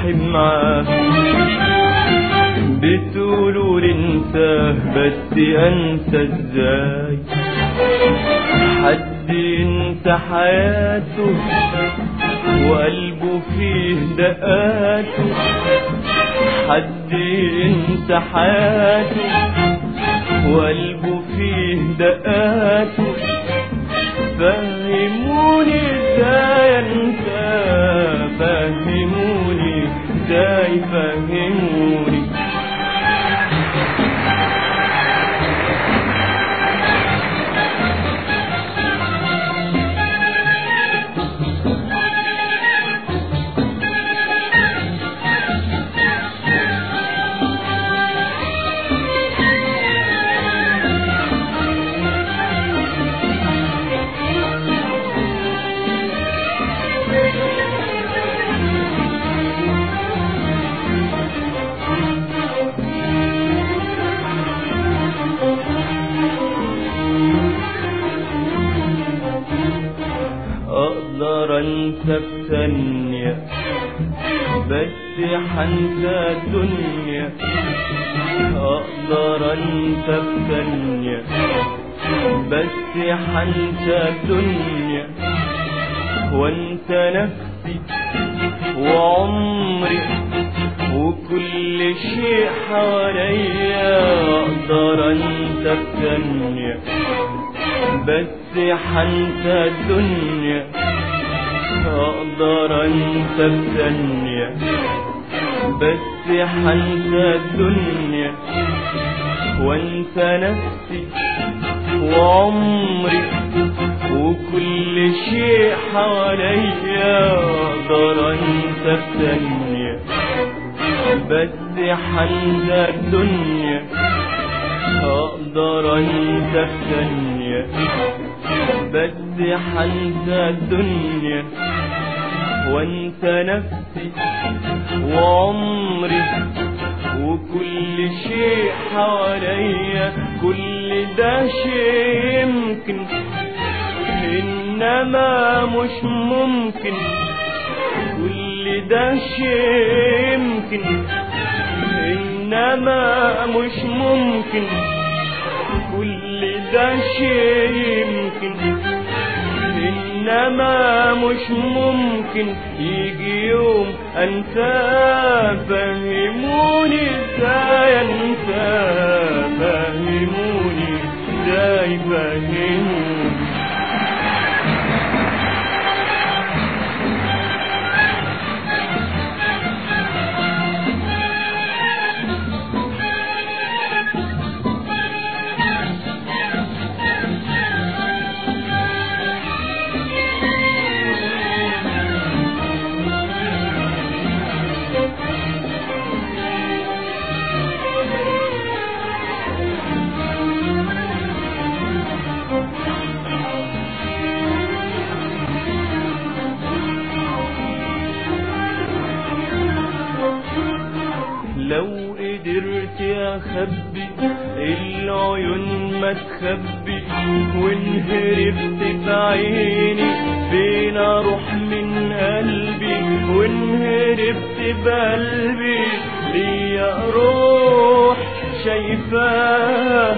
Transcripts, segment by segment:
روحي معاه بتقولوا لي انساه بس انسى ازاي حد ينسى حياته وقلبه فيه دقاته حد ينسى حياته وقلبه فيه دقاته فهموني ازاي انسى فهموني ازاي فهموني اقدر انسى بثانية بس حنسى الدنيا اقدر انسى بثانية بس حنسى الدنيا وانسى نفسي وعمري وكل شيء حواليا اقدر انسى بثانية بس حنسى الدنيا اقدر انسى بثانية بس حنسى الدنيا وانسى نفسي وعمري وكل شيء حواليا اقدر انسى بثانية بس حنسى الدنيا اقدر انسى بثانية بس حنسى الدنيا وانسى نفسي وعمري وكل شيء حواليا كل ده شيء يمكن انما مش ممكن كل ده شيء يمكن انما مش ممكن كل ده شيء يمكن انما مش ممكن يجي يوم انسى فهموني ازاي انسى فهموني ازاي فهموني لو قدرت اخبي العيون ما تخبي وانهربت بعيني فين اروح من قلبي وانهربت بقلبي ليا روح شايفاه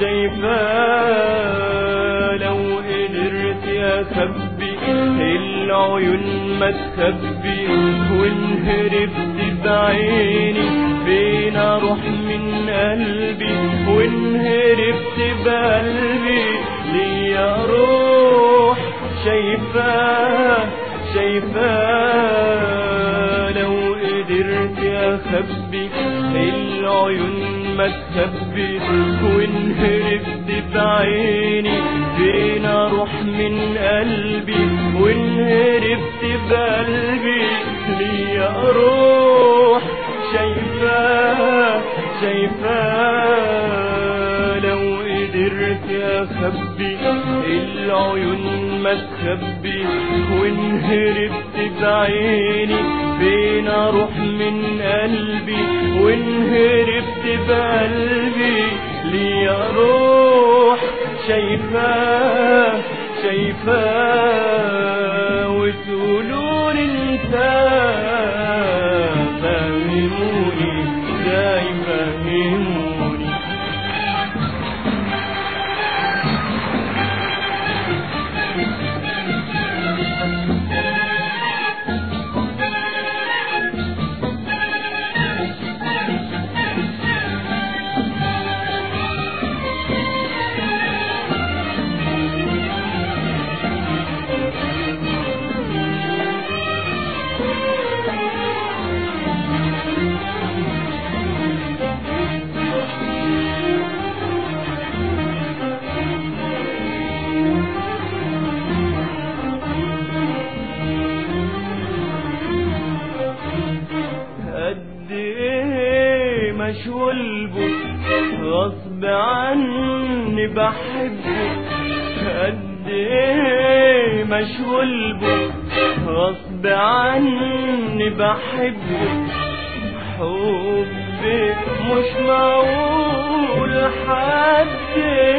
شايفاه لو قدرت اخبي العيون ما تخبي وانهربت بعيني فين اروح من قلبي وانهربت بقلبي ليا روح شايفاه شايفاه لو قدرت اخبي العيون ما تخبي وانهربت بعيني فين اروح من قلبي وانهربت بقلبي ليا روح شايفاه شايفاه لو قدرت اخبي العيون ما تخبي وانهربت بعيني فين اروح من قلبي وانهربت بقلبي ليا روح شايفاه شايفاه وتقولوا لي انت مشغول بك غصب عني بحبك قد ايه مشغول بك غصب عني بحبك حبك مش معقول حد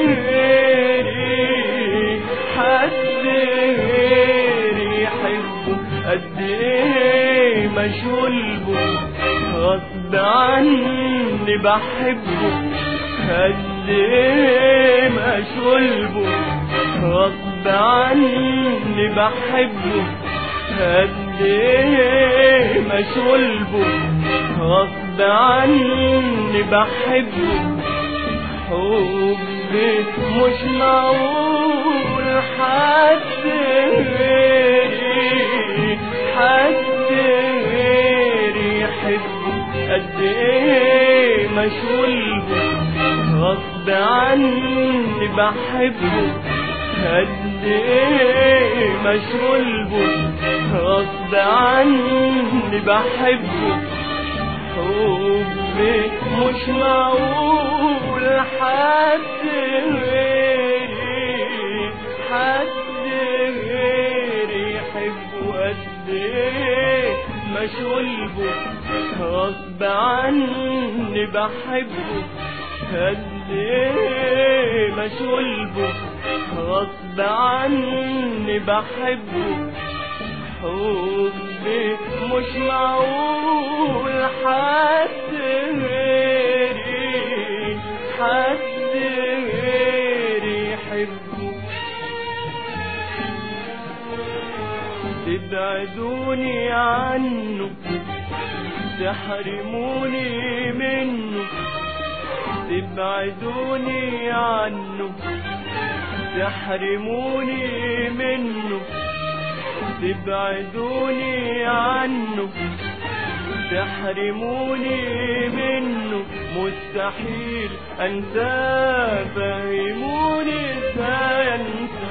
غيري حد غيري يحبه قد ايه مشغول بك غصب عني بحبه قد ايه مشغول بك غصب عني بحبه قد ايه مشغول بك غصب عني بحبه حبك مش معقول حد غيري حد غيري يحبه قد ايه مشغول بك غصب عني بحبه قد ايه مشغول بك غصب عني بحبه حبك مش معقول حد غيري حد غيري يحبه قد ايه مشغول بك غصب عني بحبه قد ايه مشغول بك غصب عني بحبه حبك مش معقول حد غيري حد غيري يحبه تبعدوني عنه تحرموني منه تبعدوني عنه تحرموني منه تبعدوني عنه تحرموني منه مستحيل انسى فهموني ازاي انسى